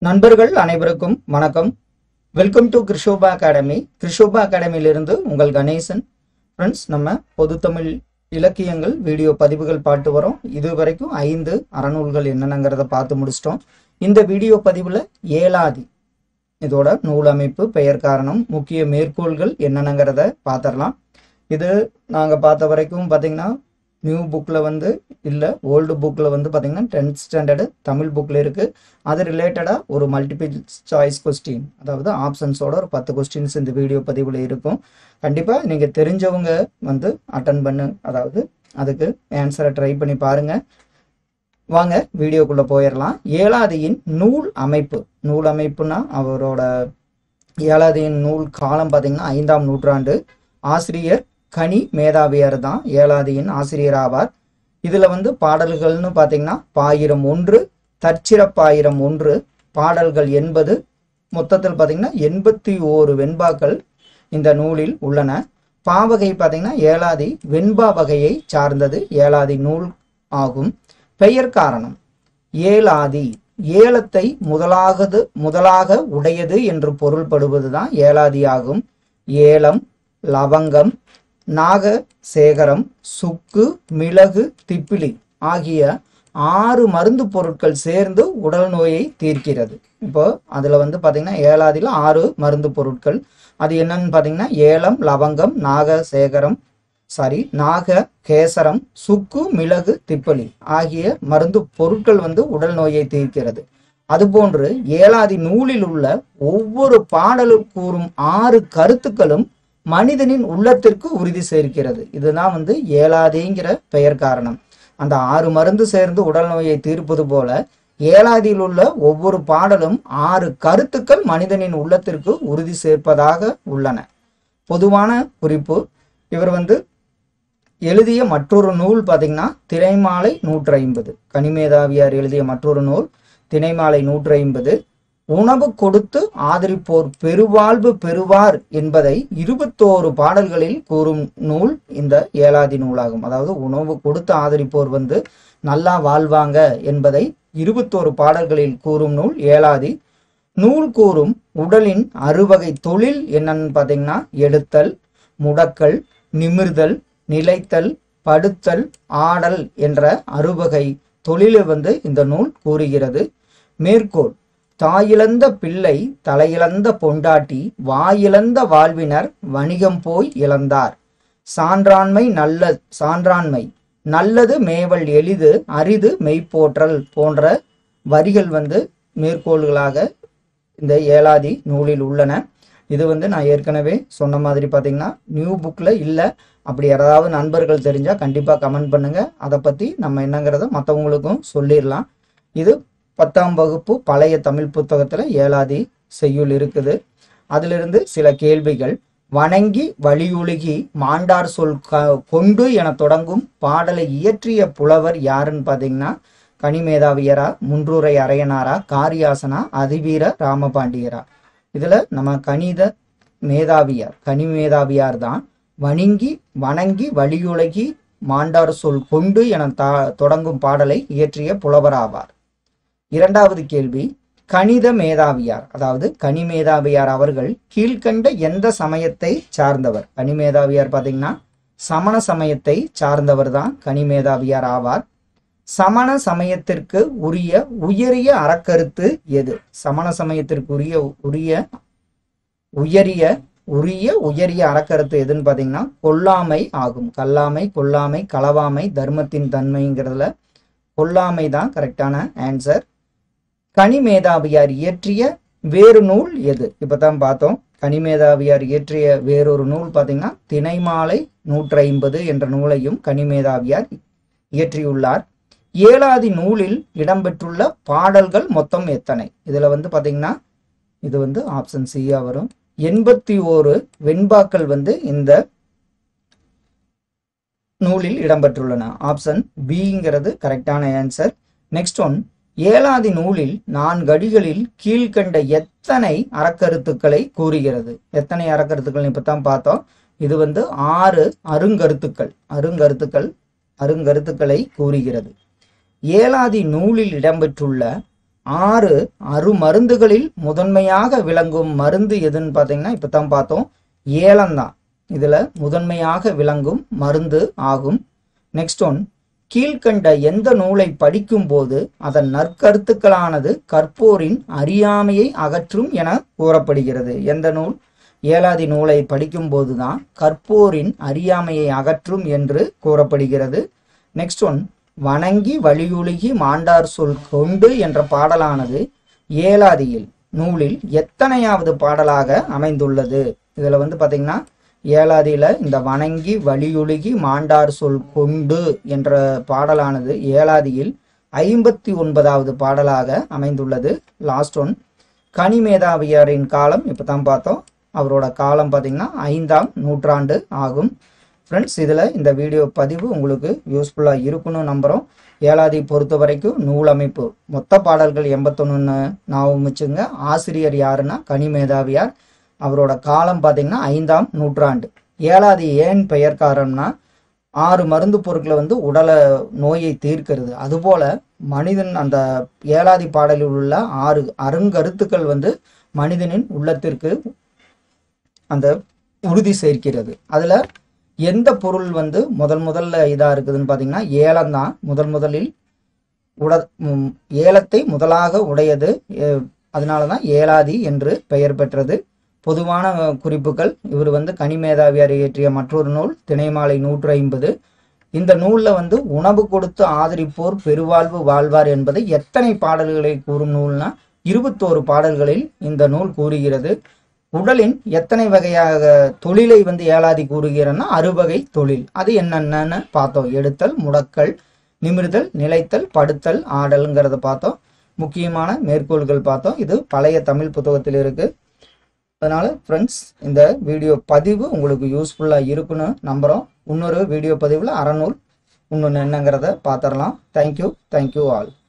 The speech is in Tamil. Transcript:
நண்பர்கள் அனைவருக்கும் வணக்கம் welcome to Krishoba academy Krishoba அகாடமியிலிருந்து உங்கள் கணேசன் ஃப்ரெண்ட்ஸ் நம்ம பொதுத்தமிழ் இலக்கியங்கள் வீடியோ பதிவுகள் பாட்டு வரோம் இது வரைக்கும் ஐந்து அறநூல்கள் என்னென்னங்கிறத பார்த்து முடிச்சிட்டோம் இந்த வீடியோ பதிவில் ஏலாதி இதோட நூல் அமைப்பு பெயர் காரணம் முக்கிய மேற்கோள்கள் என்னென்னங்கிறத பார்த்துடலாம் இது நாங்கள் பார்த்த வரைக்கும் பார்த்தீங்கன்னா நியூ புக்கில் வந்து இல்லை ஓல்டு புக்கில் வந்து பார்த்தீங்கன்னா டென்த் ஸ்டாண்டர்டு தமிழ் புக்கில் இருக்குது அது ரிலேட்டடாக ஒரு மல்டிபிள் சாய்ஸ் கொஸ்டின் அதாவது ஆப்ஷன்ஸோட ஒரு பத்து கொஸ்டின்ஸ் இந்த வீடியோ பதிவில் இருக்கும் கண்டிப்பாக நீங்கள் தெரிஞ்சவங்க வந்து அட்டன் பண்ணு அதாவது அதுக்கு ஆன்சரை ட்ரை பண்ணி பாருங்கள் வாங்க வீடியோக்குள்ளே போயிடலாம் ஏழாதியின் நூல் அமைப்பு நூல் அமைப்புனா அவரோட ஏழாதியின் நூல் காலம் பார்த்தீங்கன்னா ஐந்தாம் நூற்றாண்டு ஆசிரியர் கனி மேதாவியார் தான் ஏழாதியின் ஆசிரியர் ஆவார் இதில் வந்து பாடல்கள்னு பார்த்தீங்கன்னா பாயிரம் ஒன்று தற்சிறப்பாயிரம் ஒன்று பாடல்கள் எண்பது மொத்தத்தில் பார்த்தீங்கன்னா எண்பத்தி ஓரு வெண்பாக்கள் இந்த நூலில் உள்ளன பாவகை பார்த்தீங்கன்னா ஏழாதி வெண்பா வகையை சார்ந்தது ஏழாதி நூல் ஆகும் பெயர் காரணம் ஏலாதி ஏலத்தை முதலாகது முதலாக உடையது என்று பொருள்படுவதுதான் ஏலாதி ஆகும் ஏலம் லவங்கம் நாகசேகரம் சுக்கு மிளகு திப்பிலி ஆகிய ஆறு மருந்து பொருட்கள் சேர்ந்து உடல் நோயை தீர்க்கிறது இப்போ அதில் வந்து பார்த்தீங்கன்னா ஏழாதில் ஆறு மருந்து பொருட்கள் அது என்னன்னு பார்த்தீங்கன்னா ஏலம் லவங்கம் நாகசேகரம் சாரி நாக கேசரம் சுக்கு மிளகு திப்பலி ஆகிய மருந்து பொருட்கள் வந்து உடல் நோயை தீர்க்கிறது அதுபோன்று ஏழாதி நூலில் உள்ள ஒவ்வொரு பாடலும் கூறும் ஆறு கருத்துக்களும் மனிதனின் உள்ளத்திற்கு உறுதி சேர்க்கிறது இதுதான் வந்து ஏழாதிங்கிற பெயர் காரணம் அந்த ஆறு மருந்து சேர்ந்து உடல் நோயை தீர்ப்பது போல ஏழாதியில் உள்ள ஒவ்வொரு பாடலும் ஆறு கருத்துக்கள் மனிதனின் உள்ளத்திற்கு உறுதி சேர்ப்பதாக உள்ளன பொதுவான குறிப்பு இவர் வந்து எழுதிய மற்றொரு நூல் பார்த்தீங்கன்னா திரைமாலை நூற்றி ஐம்பது கனிமேதாவியார் எழுதிய மற்றொரு நூல் திணைமாலை நூற்றி ஐம்பது உணவு கொடுத்து ஆதரிப்போர் பெருவாழ்வு பெறுவார் என்பதை இருபத்தோரு பாடல்களில் கூறும் நூல் இந்த ஏலாதி நூலாகும் அதாவது உணவு கொடுத்து ஆதரிப்போர் வந்து நல்லா வாழ்வாங்க என்பதை இருபத்தோரு பாடல்களில் கூறும் நூல் ஏலாதி நூல் கூறும் உடலின் அறுவகை தொழில் என்னன்னு பார்த்தீங்கன்னா எடுத்தல் முடக்கல் நிமிர்தல் நிலைத்தல் படுத்தல் ஆடல் என்ற அறுவகை தொழிலை வந்து இந்த நூல் கூறுகிறது மேற்கோள் தாயிழந்த பிள்ளை தலையிழந்த பொண்டாட்டி வாயிழந்த வாழ்வினர் வணிகம் போய் இழந்தார் சான்றாண்மை நல்ல சான்றாண்மை நல்லது மேவல் எளிது அரிது மெய்ப்போற்றல் போன்ற வரிகள் வந்து மேற்கோள்களாக இந்த ஏலாதி நூலில் உள்ளன இது வந்து நான் ஏற்கனவே சொன்ன மாதிரி பார்த்தீங்கன்னா நியூ புக்கில் இல்லை அப்படி யாராவது நண்பர்கள் தெரிஞ்சால் கண்டிப்பாக கமெண்ட் பண்ணுங்கள் அதை பற்றி நம்ம என்னங்கிறத மற்றவங்களுக்கும் சொல்லிடலாம் இது பத்தாம் வகுப்பு பழைய தமிழ் புத்தகத்தில் ஏழாதி செய்யுள் இருக்குது அதிலிருந்து சில கேள்விகள் வணங்கி வழியுலுகி மாண்டார் சொல் க கொண்டு என தொடங்கும் பாடலை இயற்றிய புலவர் யாருன்னு பார்த்தீங்கன்னா கனிமேதாவியரா முன்றூரை அரையனாரா காரியாசனா அதிவீர ராமபாண்டியரா இதில் நம்ம கணித மேதாவியார் கனி மேதாவியார் தான் வணங்கி வணங்கி வழியுலகி மாண்டார் சொல் கொண்டு என தா தொடங்கும் பாடலை இயற்றிய புலவராவார் இரண்டாவது கேள்வி கணித மேதாவியார் அதாவது கனிமேதாவியார் அவர்கள் கீழ்கண்ட எந்த சமயத்தை சார்ந்தவர் கனிமேதாவியார் பார்த்தீங்கன்னா சமண சமயத்தை சார்ந்தவர் தான் கனிமேதாவியார் ஆவார் சமண சமயத்திற்கு உரிய உயரிய அறக்கருத்து எது சமண சமயத்திற்கு உரிய உரிய உயரிய உரிய உயரிய அறக்கருத்து எதுன்னு பார்த்தீங்கன்னா கொல்லாமை ஆகும் கல்லாமை கொல்லாமை களவாமை தர்மத்தின் தன்மைங்கிறதுல கொல்லாமை தான் கரெக்டான ஆன்சர் கனிமேதாவியார் இயற்றிய வேறு நூல் எது இப்போ தான் பார்த்தோம் கனிமேதாவியார் இயற்றிய வேறொரு நூல் பார்த்தீங்கன்னா திணைமாலை நூற்றி ஐம்பது என்ற நூலையும் கனிமேதாவியார் இயற்றியுள்ளார் ஏழாதி நூலில் இடம்பெற்றுள்ள பாடல்கள் மொத்தம் எத்தனை இதில் வந்து பார்த்தீங்கன்னா இது வந்து ஆப்ஷன் சியா வரும் எண்பத்தி ஓரு வெண்பாக்கள் வந்து இந்த நூலில் இடம்பெற்றுள்ளன ஆப்ஷன் பிங்கிறது கரெக்டான ஆன்சர் நெக்ஸ்ட் ஒன் ஏழாதி நூலில் நான்கடிகளில் கீழ்கண்ட எத்தனை அறக்கருத்துக்களை கூறுகிறது எத்தனை அறக்கருத்துக்கள் இப்போ தான் பார்த்தோம் இது வந்து ஆறு அருங்கருத்துக்கள் அருங்கருத்துக்கள் அருங்கருத்துக்களை கூறுகிறது ஏழாதி நூலில் இடம்பெற்றுள்ள ஆறு அருமருந்துகளில் முதன்மையாக விளங்கும் மருந்து எதுன்னு பார்த்தீங்கன்னா இப்போ தான் பார்த்தோம் ஏலம்தான் இதில் முதன்மையாக விளங்கும் மருந்து ஆகும் நெக்ஸ்ட் ஒன் கீழ்கண்ட எந்த நூலை படிக்கும்போது அதன் நற்கருத்துக்களானது கற்போரின் அறியாமையை அகற்றும் என கூறப்படுகிறது எந்த நூல் ஏலாதி நூலை படிக்கும்போது தான் கற்போரின் அறியாமையை அகற்றும் என்று கூறப்படுகிறது நெக்ஸ்ட் ஒன் வணங்கி வழியுலுகி மாண்டார் சொல் கொண்டு என்ற பாடலானது ஏலாதியில் நூலில் எத்தனையாவது பாடலாக அமைந்துள்ளது இதில் வந்து பார்த்தீங்கன்னா ஏலாதியில் இந்த வணங்கி வழியுலுகி மாண்டார் சொல் கொண்டு என்ற பாடலானது ஏலாதியில் ஐம்பத்தி ஒன்பதாவது பாடலாக அமைந்துள்ளது லாஸ்ட் ஒன் கனிமேதாவியாரின் காலம் இப்போ தான் பார்த்தோம் அவரோட காலம் பார்த்தீங்கன்னா ஐந்தாம் நூற்றாண்டு ஆகும் ஃப்ரெண்ட்ஸ் இதில் இந்த வீடியோ பதிவு உங்களுக்கு யூஸ்ஃபுல்லாக இருக்குன்னு நம்புகிறோம் ஏழாதி பொறுத்த வரைக்கும் நூல் அமைப்பு மொத்த பாடல்கள் எண்பத்தொன்னுன்னு ஞாபகம் வச்சுங்க ஆசிரியர் யாருன்னா கனிமேதாவியார் அவரோட காலம் பார்த்தீங்கன்னா ஐந்தாம் நூற்றாண்டு ஏழாதி ஏன் பெயர் காரணம்னா ஆறு மருந்து பொருட்களை வந்து உடலை நோயை தீர்க்கிறது அதுபோல மனிதன் அந்த ஏழாதி பாடலில் உள்ள ஆறு அருங்கருத்துக்கள் வந்து மனிதனின் உள்ளத்திற்கு அந்த உறுதி சேர்க்கிறது அதில் எந்த பொருள் வந்து முதல் முதல்ல இதாக இருக்குதுன்னு பார்த்தீங்கன்னா ஏலம் தான் முதல் முதலில் உட ம், ஏலத்தை முதலாக உடையது எ- அதனால தான் ஏலாதி என்று பெயர் பெற்றது பொதுவான அஹ், குறிப்புகள் இவர் வந்து கனிமேதாவியார் இயற்றிய மற்றொரு நூல் திணைமாலை நூற்று ஐம்பது இந்த நூலில் வந்து உணவு கொடுத்து ஆதரிப்போர் பெருவாழ்வு வாழ்வார் என்பதை எத்தனை பாடல்களை கூறும் நூல்னா இருபத்தோரு பாடல்களில் இந்த நூல் கூறுகிறது உடலின் எத்தனை வகையாக தொழிலை வந்து ஏலாதி கூறுகிறன்னா அறுவகை தொழில் அது என்னென்னன்னு பார்த்தோம் எடுத்தல் முடக்கல் நிமிர்தல் நிலைத்தல் படுத்தல் ஆடல்ங்கிறத பார்த்தோம் முக்கியமான மேற்கோள்கள் பார்த்தோம் இது பழைய தமிழ் புத்தகத்தில் இருக்கு அதனால ஃப்ரெண்ட்ஸ் இந்த வீடியோ பதிவு உங்களுக்கு யூஸ்ஃபுல்லாக இருக்குன்னு நம்புகிறோம் இன்னொரு வீடியோ பதிவில் அறநூல் இன்னொன்று என்னங்கிறத பார்த்துடலாம் தேங்க்யூ தேங்க்யூ ஆல்